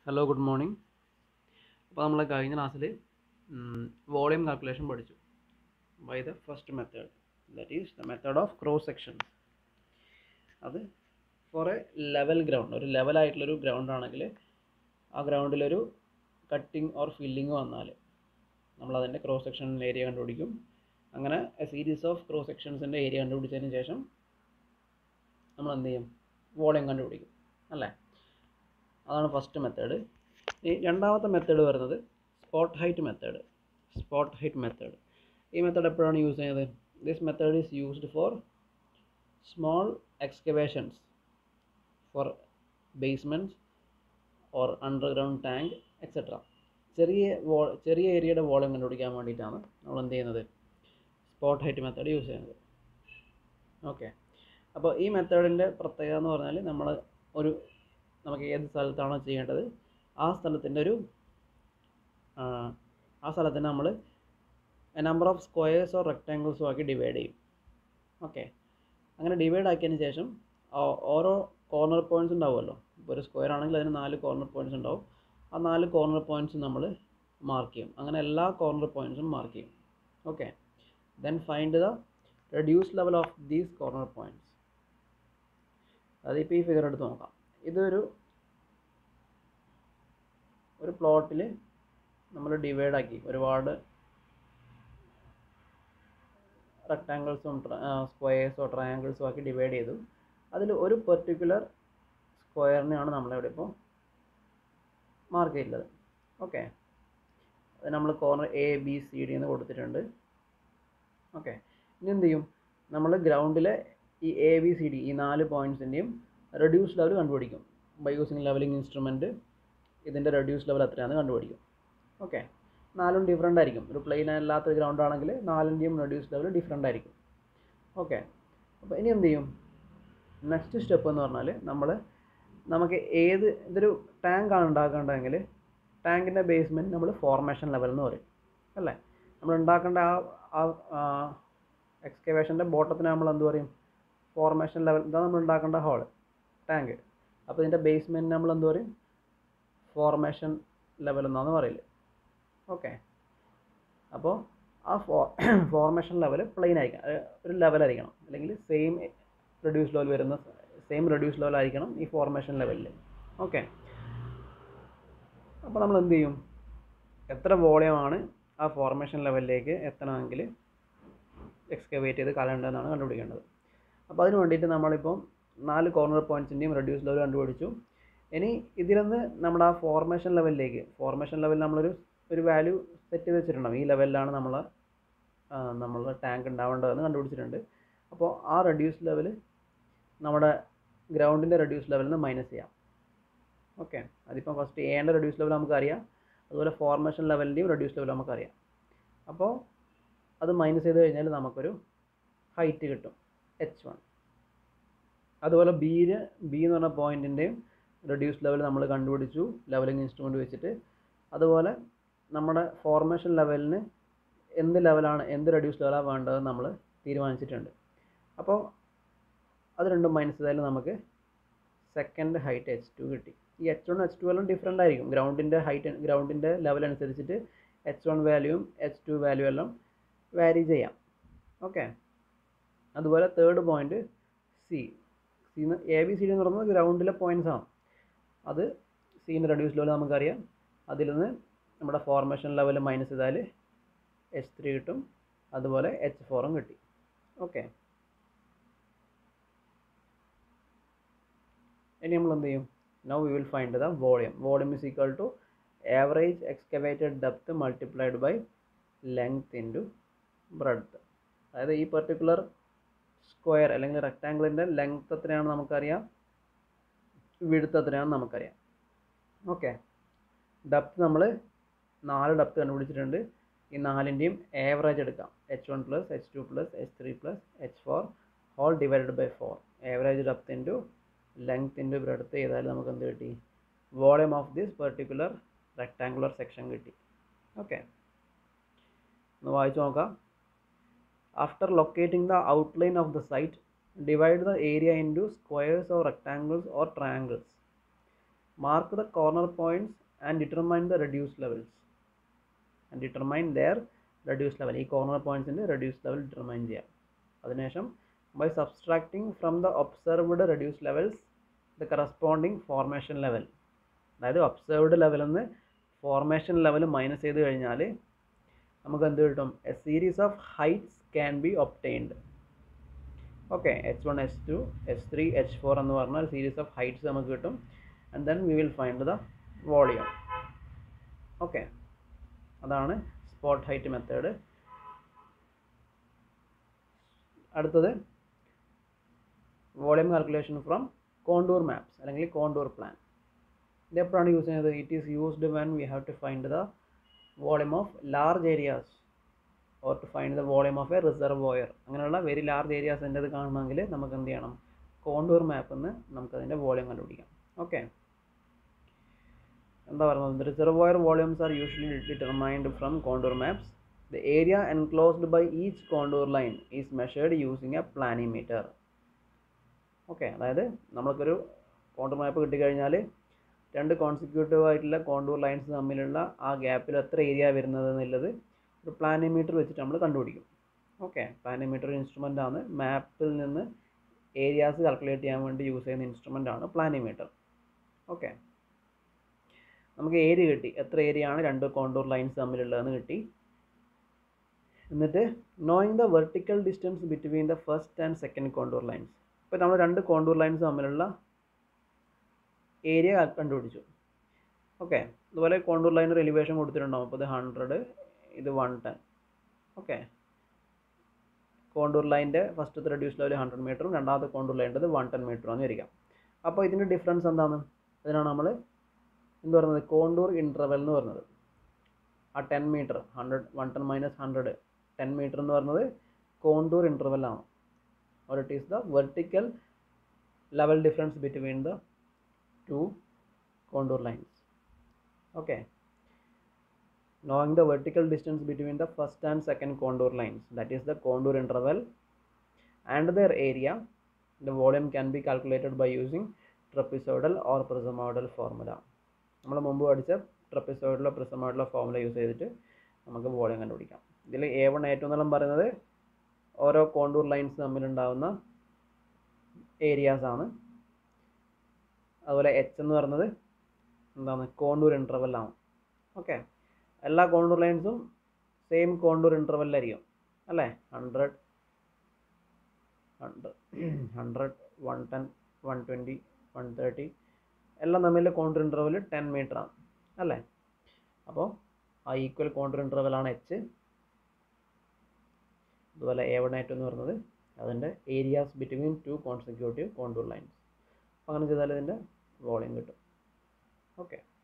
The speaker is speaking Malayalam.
ഹലോ ഗുഡ് മോർണിംഗ് അപ്പോൾ നമ്മൾ കഴിഞ്ഞ ക്ലാസ്സിൽ വോളിയം കാൽക്കുലേഷൻ പഠിച്ചു by the first method that is the method of cross section അത് ഫോർ എ ലെവൽ ഗ്രൗണ്ട് ഒരു ലെവലായിട്ടുള്ളൊരു ഗ്രൗണ്ട് ആണെങ്കിൽ ആ ഗ്രൗണ്ടിലൊരു കട്ടിങ് ഓർ ഫില്ലിങ് വന്നാൽ നമ്മൾ അതിൻ്റെ ക്രോസ് സെക്ഷൻ ഏരിയ കണ്ടുപിടിക്കും അങ്ങനെ എ സീരീസ് ഓഫ് ക്രോസ് സെക്ഷൻസിൻ്റെ ഏരിയ കണ്ടുപിടിച്ചതിന് ശേഷം നമ്മൾ എന്ത് ചെയ്യും വോളിയം കണ്ടുപിടിക്കും അല്ലേ അതാണ് ഫസ്റ്റ് മെത്തേഡ് ഈ രണ്ടാമത്തെ മെത്തേഡ് വരുന്നത് spot height method spot height method ഈ മെത്തേഡ് എപ്പോഴാണ് യൂസ് ചെയ്യുന്നത് this method is used for small excavations for basements or underground tank etcetera ചെറിയ വോ ചെറിയ ഏരിയയുടെ വോളിയം കണ്ടുപിടിക്കാൻ വേണ്ടിയിട്ടാണ് നമ്മൾ എന്ത് ചെയ്യുന്നത് സ്പോട്ട് ഹൈറ്റ് മെത്തേഡ് യൂസ് ചെയ്യുന്നത് ഓക്കെ അപ്പോൾ ഈ മെത്തേഡിൻ്റെ പ്രത്യേകത എന്ന് പറഞ്ഞാൽ നമ്മൾ ഒരു നമുക്ക് ഏത് സ്ഥലത്താണോ ചെയ്യേണ്ടത് ആ സ്ഥലത്തിൻ്റെ ഒരു ആ സ്ഥലത്തിന് നമ്മൾ നമ്പർ ഓഫ് സ്ക്വയേഴ്സ് ഓർ റെക്റ്റാങ്കിൾസും ആക്കി ഡിവൈഡ് ചെയ്യും ഓക്കെ അങ്ങനെ ഡിവൈഡ് ആക്കിയതിന് ശേഷം ഓരോ കോർണർ പോയിൻറ്റ്സ് ഉണ്ടാവുമല്ലോ ഇപ്പോൾ ഒരു സ്ക്വയർ ആണെങ്കിൽ അതിന് നാല് കോർണർ പോയിൻറ്റ്സ് ഉണ്ടാവും ആ നാല് കോർണർ പോയിൻറ്റ്സ് നമ്മൾ മാർക്ക് ചെയ്യും അങ്ങനെ എല്ലാ കോർണർ പോയിൻറ്റ്സും മാർക്ക് ചെയ്യും okay then find the reduce level of these corner points അതിപ്പോൾ ഈ ഫിഗർ എടുത്ത് നോക്കാം ഇതൊരു ഒരു പ്ലോട്ടിൽ നമ്മൾ ഡിവൈഡ് ആക്കി ഒരുപാട് റെക്റ്റാങ്കിൾസും സ്ക്വയേഴ്സോ ട്രയാങ്കിൾസും ആക്കി ഡിവൈഡ് ചെയ്തു അതിൽ ഒരു പെർട്ടിക്കുലർ സ്ക്വയറിനെയാണ് നമ്മളിവിടെ ഇപ്പോൾ മാർക്ക് ചെയ്തിട്ടുള്ളത് ഓക്കെ അത് നമ്മൾ corner A B C D എന്ന് കൊടുത്തിട്ടുണ്ട് ഓക്കെ ഇനി എന്ത് ചെയ്യും നമ്മൾ ഗ്രൗണ്ടിലെ ഈ എ ബി സി ഡി ഈ നാല് പോയിൻറ്റ്സിൻ്റെയും റെഡ്യൂസ് ലെവൽ കണ്ടുപിടിക്കും ബൈ യൂസിങ് ലെവലിംഗ് ഇൻസ്ട്രുമെൻറ്റ് ഇതിൻ്റെ റെഡ്യൂസ് ലെവൽ എത്രയാണെന്ന് കണ്ടുപിടിക്കും ഓക്കെ നാലും ഡിഫറെൻ്റ് ആയിരിക്കും ഒരു പ്ലെയിൻ അല്ലാത്ത ഗ്രൗണ്ട് ആണെങ്കിൽ നാലിൻ്റെയും റെഡ്യൂസ് ലെവൽ ഡിഫറെൻ്റ് ആയിരിക്കും ഓക്കെ അപ്പോൾ ഇനി എന്ത് ചെയ്യും നെക്സ്റ്റ് സ്റ്റെപ്പ് എന്ന് പറഞ്ഞാൽ നമ്മൾ നമുക്ക് ഏത് ഇതൊരു ടാങ്കാണ് ഉണ്ടാക്കേണ്ടതെങ്കിൽ ടാങ്കിൻ്റെ ബേസ്മെൻറ്റ് നമ്മൾ ഫോർമേഷൻ ലെവൽ എന്ന് പറയും അല്ലേ നമ്മൾ ഉണ്ടാക്കേണ്ട ആ ആ എക്സ്കവേഷൻ്റെ ബോട്ടത്തിന് നമ്മൾ എന്ത് പറയും ഫോർമേഷൻ ലെവൽ ഇതാണ് നമ്മൾ ഉണ്ടാക്കേണ്ട ഹോൾ ടാങ്ക് അപ്പോൾ ഇതിൻ്റെ ബേസ്മെൻറ്റ് നമ്മൾ എന്ത് പറയും ഫോർമേഷൻ ലെവൽ എന്നാണ് പറയല് ഓക്കെ അപ്പോൾ ആ ഫോ ഫോർമേഷൻ ലെവൽ പ്ലെയിൻ ആയിരിക്കണം ഒരു ലെവലായിരിക്കണം അല്ലെങ്കിൽ സെയിം റെഡ്യൂസ് ലെവൽ വരുന്ന സെയിം റെഡ്യൂസ് ലെവൽ ആയിരിക്കണം ഈ ഫോർമേഷൻ ലെവലിൽ ഓക്കെ അപ്പോൾ നമ്മൾ എന്ത് ചെയ്യും എത്ര വോളിയമാണ് ആ ഫോർമേഷൻ ലെവലിലേക്ക് എത്തണമെങ്കിൽ എക്സ്കവേറ്റ് ചെയ്ത് കളയേണ്ടതെന്നാണ് കണ്ടുപിടിക്കേണ്ടത് അപ്പോൾ അതിന് വേണ്ടിയിട്ട് നമ്മളിപ്പോൾ നാല് കോർണർ പോയിൻറ്റ്സിൻ്റെയും റെഡ്യൂസ് ലെവൽ കണ്ടുപിടിച്ചു ഇനി ഇതിൽ നിന്ന് നമ്മുടെ ആ ഫോർമേഷൻ ലെവലിലേക്ക് ഫോർമേഷൻ ലെവലിൽ നമ്മളൊരു ഒരു വാല്യൂ സെറ്റ് ചെയ്ത് വെച്ചിട്ടുണ്ടാവും ഈ ലെവലിലാണ് നമ്മൾ നമ്മളുടെ ടാങ്ക് ഉണ്ടാവേണ്ടതെന്ന് കണ്ടുപിടിച്ചിട്ടുണ്ട് അപ്പോൾ ആ റെഡ്യൂസ് ലെവൽ നമ്മുടെ ഗ്രൗണ്ടിൻ്റെ റെഡ്യൂസ് ലെവലിൽ നിന്ന് മൈനസ് ചെയ്യാം ഓക്കെ അതിപ്പോൾ ഫസ്റ്റ് എയുടെ റെഡ്യൂസ് ലെവൽ നമുക്കറിയാം അതുപോലെ ഫോർമേഷൻ ലെവലിൻ്റെയും റെഡ്യൂസ് ലെവൽ നമുക്കറിയാം അപ്പോൾ അത് മൈനസ് ചെയ്ത് കഴിഞ്ഞാൽ നമുക്കൊരു ഹൈറ്റ് കിട്ടും എച്ച് വൺ അതുപോലെ ബിയിൽ ബി എന്ന് പറഞ്ഞ പോയിൻറ്റിൻ്റെയും റെഡ്യൂസ് ലെവൽ നമ്മൾ കണ്ടുപിടിച്ചു ലെവലിംഗ് ഇൻസ്ട്രുമെൻറ്റ് വെച്ചിട്ട് അതുപോലെ നമ്മുടെ ഫോർമേഷൻ ലെവലിന് എന്ത് ലെവലാണ് എന്ത് റെഡ്യൂസ് ലെവലാണ് വേണ്ടത് നമ്മൾ തീരുമാനിച്ചിട്ടുണ്ട് അപ്പോൾ അത് രണ്ടും മൈനസ് ചെയ്താൽ നമുക്ക് സെക്കൻഡ് ഹൈറ്റ് എച്ച് ടു കിട്ടി ഈ എച്ച് വൺ എച്ച് ടു എല്ലാം ഡിഫറെൻ്റ് ആയിരിക്കും ഗ്രൗണ്ടിൻ്റെ ഹൈറ്റ് ഗ്രൗണ്ടിൻ്റെ ലെവൽ അനുസരിച്ചിട്ട് എച്ച് വൺ വാല്യൂവും എച്ച് ടു വാല്യൂ എല്ലാം വാരി ചെയ്യാം ഓക്കെ അതുപോലെ third point C C A B C D എന്ന് പറയുന്നത് ഗ്രൗണ്ടിലെ പോയിൻറ്റ്സ് ആണ് അത് സീൻ്റെ റെഡ്യൂസ് ലെവൽ നമുക്കറിയാം അതിൽ നിന്ന് നമ്മുടെ ഫോർമേഷൻ ലെവൽ മൈനസ് ചെയ്താൽ എച്ച് ത്രീ കിട്ടും അതുപോലെ എച്ച് ഫോറും കിട്ടി ഓക്കെ ഇനി നമ്മൾ എന്ത് ചെയ്യും now we will find the volume volume is equal to average excavated depth multiplied by length into breadth അതായത് ഈ പെർട്ടിക്കുലർ സ്ക്വയർ അല്ലെങ്കിൽ റെക്റ്റാങ്കിളിൻ്റെ ലെങ്ത് എത്രയാണെന്ന് നമുക്കറിയാം വിടുത്ത് എത്രയാണെന്ന് നമുക്കറിയാം ഓക്കെ ഡെപ്ത് നമ്മൾ നാല് ഡെപ്ത് കണ്ടുപിടിച്ചിട്ടുണ്ട് ഈ നാലിൻ്റെയും ആവറേജ് എടുക്കാം H one plus H two plus H three plus H four whole divided by four average depth into length into breadth ചെയ്താൽ നമുക്ക് എന്ത് കിട്ടി volume of this particular rectangular section കിട്ടി ഓക്കെ ഒന്ന് വായിച്ചു നോക്കാം after locating the outline of the site divide the area into squares or rectangles or triangles mark the corner points and determine the reduce levels and determine there reduce level ഈ കോർണർ പോയിന്റ്സിൻ്റെ റെഡ്യൂസ് ലെവൽ ഡിറ്റർമൈൻ ചെയ്യാം അതിനുശേഷം by subtracting from the observed reduce levels the corresponding formation level അതായത് ഒബ്സർവ്ഡ് ലെവലിൽ നിന്ന് ഫോർമേഷൻ ലെവൽ മൈനസ് ചെയ്ത് കഴിഞ്ഞാൽ നമുക്ക് എന്ത് കിട്ടും a series of heights can be obtained okay H one H two H three H four എന്ന് പറഞ്ഞാൽ സീരീസ് ഓഫ് ഹൈറ്റ്സ് നമുക്ക് കിട്ടും and then we will find the volume okay അതാണ് സ്പോട്ട് ഹൈറ്റ് മെത്തേഡ് അടുത്തത് volume calculation from contour maps അല്ലെങ്കിൽ കോണ്ടൂർ പ്ലാൻ ഇത് എപ്പോഴാണ് യൂസ് ചെയ്യുന്നത് it is used when we have to find the volume of large areas or to find the volume of a reservoir അങ്ങനെയുള്ള വെരി ലാർജ് ഏരിയാസിൻ്റെ ഇത് കാണണമെങ്കിൽ നമുക്ക് എന്ത് ചെയ്യണം കോണ്ടൂർ മാപ്പിൽ നിന്ന് നമുക്കതിൻ്റെ വോളിയം കണ്ടുപിടിക്കാം ഓക്കെ എന്താ പറയുന്നത് reservoir volumes are usually determined from contour maps the area enclosed by each contour line is measured using a planimeter okay അതായത് നമ്മൾക്കൊരു കോണ്ടൂർ മാപ്പ് കിട്ടിക്കഴിഞ്ഞാൽ രണ്ട് കോൺസിക്യൂട്ടീവ് ആയിട്ടുള്ള കോണ്ടൂർ ലൈൻസ് തമ്മിലുള്ള ആ ഗ്യാപ്പിൽ എത്ര ഏരിയ വരുന്നത് എന്നുള്ളത് ഒരു പ്ലാനിമീറ്റർ വെച്ചിട്ട് നമ്മൾ കണ്ടുപിടിക്കും ഓക്കെ പ്ലാനിമീറ്റർ ഇൻസ്ട്രുമെൻ്റ് ആണ് മാപ്പിൽ നിന്ന് ഏരിയാസ് കാൽക്കുലേറ്റ് ചെയ്യാൻ വേണ്ടി യൂസ് ചെയ്യുന്ന ഇൻസ്ട്രുമെൻ്റ് ആണ് പ്ലാനിമീറ്റർ ഓക്കെ നമുക്ക് ഏരിയ കിട്ടി എത്ര ഏരിയ ആണ് രണ്ട് കോണ്ടൂർ ലൈൻസ് തമ്മിലുള്ളതെന്ന് കിട്ടി എന്നിട്ട് knowing the vertical distance between the first and second contour lines ഇപ്പോൾ നമ്മൾ രണ്ട് കോണ്ടൂർ ലൈൻസ് തമ്മിലുള്ള ഏരിയ കണ്ടുപിടിച്ചു ഓക്കെ അതുപോലെ കോണ്ടൂർ ലൈൻ ഒരു എലിവേഷൻ കൊടുത്തിട്ടുണ്ടാവും അപ്പോൾ ഇത് ഹൺഡ്രഡ് ഇത് വൺ ടെൻ ഓക്കെ കോണ്ടൂർ ലൈൻ്റെ ഫസ്റ്റത്തെ റെഡ്യൂസ് ലെവൽ ഹൺഡ്രഡ് മീറ്ററും രണ്ടാമത്തെ കോണ്ടൂർ ലൈൻ്റെ വൺ ടെൻ മീറ്ററും എന്ന് ഇരിക്കാം അപ്പോൾ ഇതിൻ്റെ ഡിഫറൻസ് എന്താണ് അതിനാണ് നമ്മൾ എന്ത് പറയുന്നത് കോണ്ടൂർ ഇൻ്റർവെൽ എന്ന് പറയുന്നത് ആ ten metre hundred one ten minus hundred ten metre എന്ന് പറയുന്നത് കോണ്ടൂർ ഇൻ്റർവെൽ ആണ് or it is the vertical level difference between the two contour lines okay knowing the vertical distance between the first and second contour lines that is the contour interval and their area the volume can be calculated by using trapezoidal or prismoidal formula നമ്മൾ മുമ്പ് പഠിച്ച ട്രപ്പിസോയിഡിലോ പ്രിസമോയിഡിലോ ഫോർമുല യൂസ് ചെയ്തിട്ട് നമുക്ക് വോളിയം കണ്ടുപിടിക്കാം ഇതിൽ എ വൺ ഏറ്റവും എന്നെല്ലാം പറയുന്നത് ഓരോ കോണ്ടൂർ ലൈൻസ് തമ്മിലുണ്ടാകുന്ന ഏരിയാസ് ആണ് അതുപോലെ എച്ച് എന്ന് പറയുന്നത് എന്താണ് കോണ്ടൂർ ഇൻ്റർവെൽ ആണ് ഓക്കെ എല്ലാ കോണ്ടൂർ ലൈൻസും സെയിം കോണ്ടൂർ ഇൻ്റർവെല്ലായിരിക്കും അല്ലേ hundred hundred hundred one ten one twenty one thirty എല്ലാം തമ്മിൽ കോണ്ടൂർ ഇൻ്റർവെൽ ടെൻ മീറ്റർ ആണ് അല്ലേ അപ്പോൾ ആ ഈക്വൽ കോണ്ടൂർ ഇൻ്റർവെലാണ് എച്ച് അതുപോലെ എ വൺ ഏറ്റവും എന്ന് പറയുന്നത് അതിൻ്റെ areas between two consecutive contour lines അപ്പോൾ അങ്ങനെ ചെയ്താൽ ഇതിൻ്റെ വോളിയം കിട്ടും ഓക്കെ